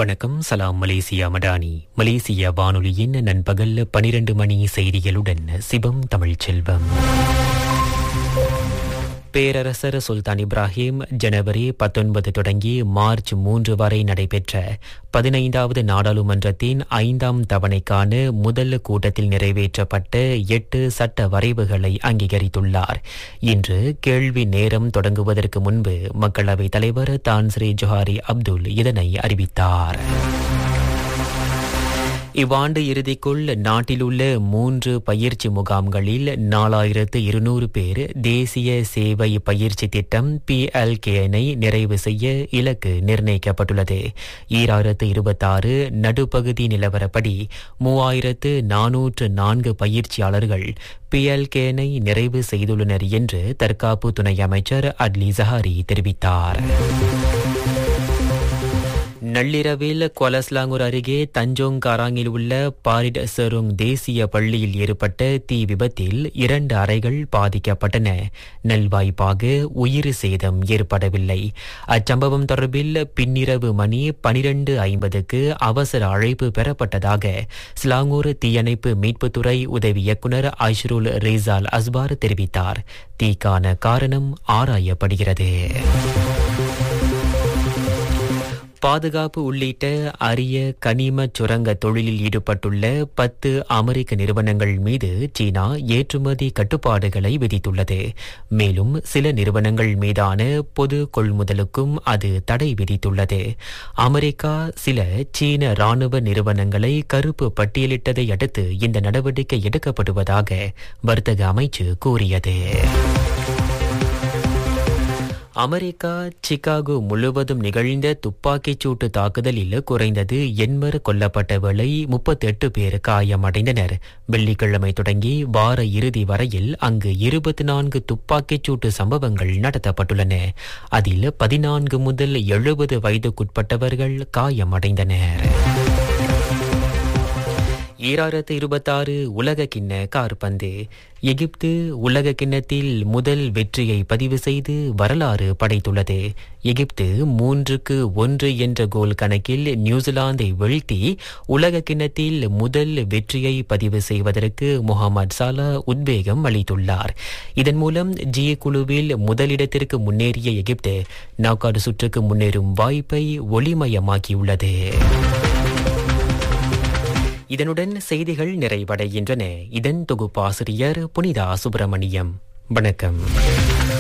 வணக்கம் சலாம் Malaysia Madani Malaysia வானொலியின் நண்பகல் பனிரெண்டு மணி செய்திகளுடன் சிவம் தமிழ்ச்செல்வம் பேரரசர் சுல்தான் இப்ராஹிம் ஜனவரி பத்தொன்பது தொடங்கி மார்ச் மூன்று வரை நடைபெற்ற பதினைந்தாவது நாடாளுமன்றத்தின் ஐந்தாம் தவணைக்கான முதல் கூட்டத்தில் நிறைவேற்றப்பட்ட எட்டு சட்ட வரைவுகளை அங்கீகரித்துள்ளார் இன்று கேள்வி நேரம் தொடங்குவதற்கு முன்பு மக்களவைத் தலைவர் தான்ஸ்ரீ ஜொஹாரி அப்துல் இதனை அறிவித்தார் இவ்வாண்டு இறுதிக்குள் நாட்டிலுள்ள மூன்று பயிற்சி முகாம்களில் நாலாயிரத்து இருநூறு பேர் தேசிய சேவை பயிற்சி திட்டம் பிஎல்கேனை நிறைவு செய்ய இலக்கு நிர்ணயிக்கப்பட்டுள்ளது ஈராயிரத்து இருபத்தாறு நடுப்பகுதி நிலவரப்படி மூவாயிரத்து நானூற்று நான்கு பயிற்சியாளர்கள் பிஎல்கேனை நிறைவு செய்துள்ளனர் என்று தற்காப்பு துணை அமைச்சர் அட்லி ஜஹாரி தெரிவித்தார் நள்ளிரவில் கொலஸ்லாங்கூர் அருகே தஞ்சோங் காராங்கில் உள்ள பாரிட் செருங் தேசிய பள்ளியில் ஏற்பட்ட தீ விபத்தில் இரண்டு அறைகள் பாதிக்கப்பட்டன நல்வாய்ப்பாக உயிர் சேதம் ஏற்படவில்லை அச்சம்பவம் தொடர்பில் பின்னிரவு மணி பனிரெண்டு ஐம்பதுக்கு அவசர அழைப்பு பெறப்பட்டதாக ஸ்லாங்கூர் தீயணைப்பு மீட்புத்துறை உதவி இயக்குநர் ஐஷ்ருல் ரேசால் அஸ்பார் தெரிவித்தார் தீக்கான காரணம் ஆராயப்படுகிறது பாதுகாப்பு உள்ளிட்ட அரிய கனிம சுரங்க தொழிலில் ஈடுபட்டுள்ள பத்து அமெரிக்க நிறுவனங்கள் மீது சீனா ஏற்றுமதி கட்டுப்பாடுகளை விதித்துள்ளது மேலும் சில நிறுவனங்கள் மீதான பொது கொள்முதலுக்கும் அது தடை விதித்துள்ளது அமெரிக்கா சில சீன ராணுவ நிறுவனங்களை கருப்பு பட்டியலிட்டதை அடுத்து இந்த நடவடிக்கை எடுக்கப்படுவதாக வர்த்தக அமைச்சு கூறியது அமெரிக்கா சிகாகோ முழுவதும் நிகழ்ந்த துப்பாக்கிச் சூட்டு தாக்குதலில் குறைந்தது எண்பர் கொல்லப்பட்ட வேளை முப்பத்தெட்டு பேர் காயமடைந்தனர் வெள்ளிக்கிழமை தொடங்கி வார இறுதி வரையில் அங்கு இருபத்தி நான்கு துப்பாக்கிச் சூட்டு சம்பவங்கள் நடத்தப்பட்டுள்ளன அதில் பதினான்கு முதல் எழுபது வயதுக்குட்பட்டவர்கள் காயமடைந்தனர் ஈராயிரத்து இருபத்தாறு உலக கிண்ண கார்பந்து எகிப்து உலக கிண்ணத்தில் முதல் வெற்றியை பதிவு செய்து வரலாறு படைத்துள்ளது எகிப்து மூன்றுக்கு ஒன்று என்ற கோல் கணக்கில் நியூசிலாந்தை வீழ்த்தி உலக கிண்ணத்தில் முதல் வெற்றியை பதிவு செய்வதற்கு முகமது சாலா உத்வேகம் அளித்துள்ளார் இதன் மூலம் ஜி குழுவில் முதலிடத்திற்கு முன்னேறிய எகிப்து நாக்காடு சுற்றுக்கு முன்னேறும் வாய்ப்பை ஒளிமயமாக்கியுள்ளது இதனுடன் செய்திகள் நிறைவடைகின்றன இதன் தொகுப்பாசிரியர் புனிதா சுப்பிரமணியம் வணக்கம்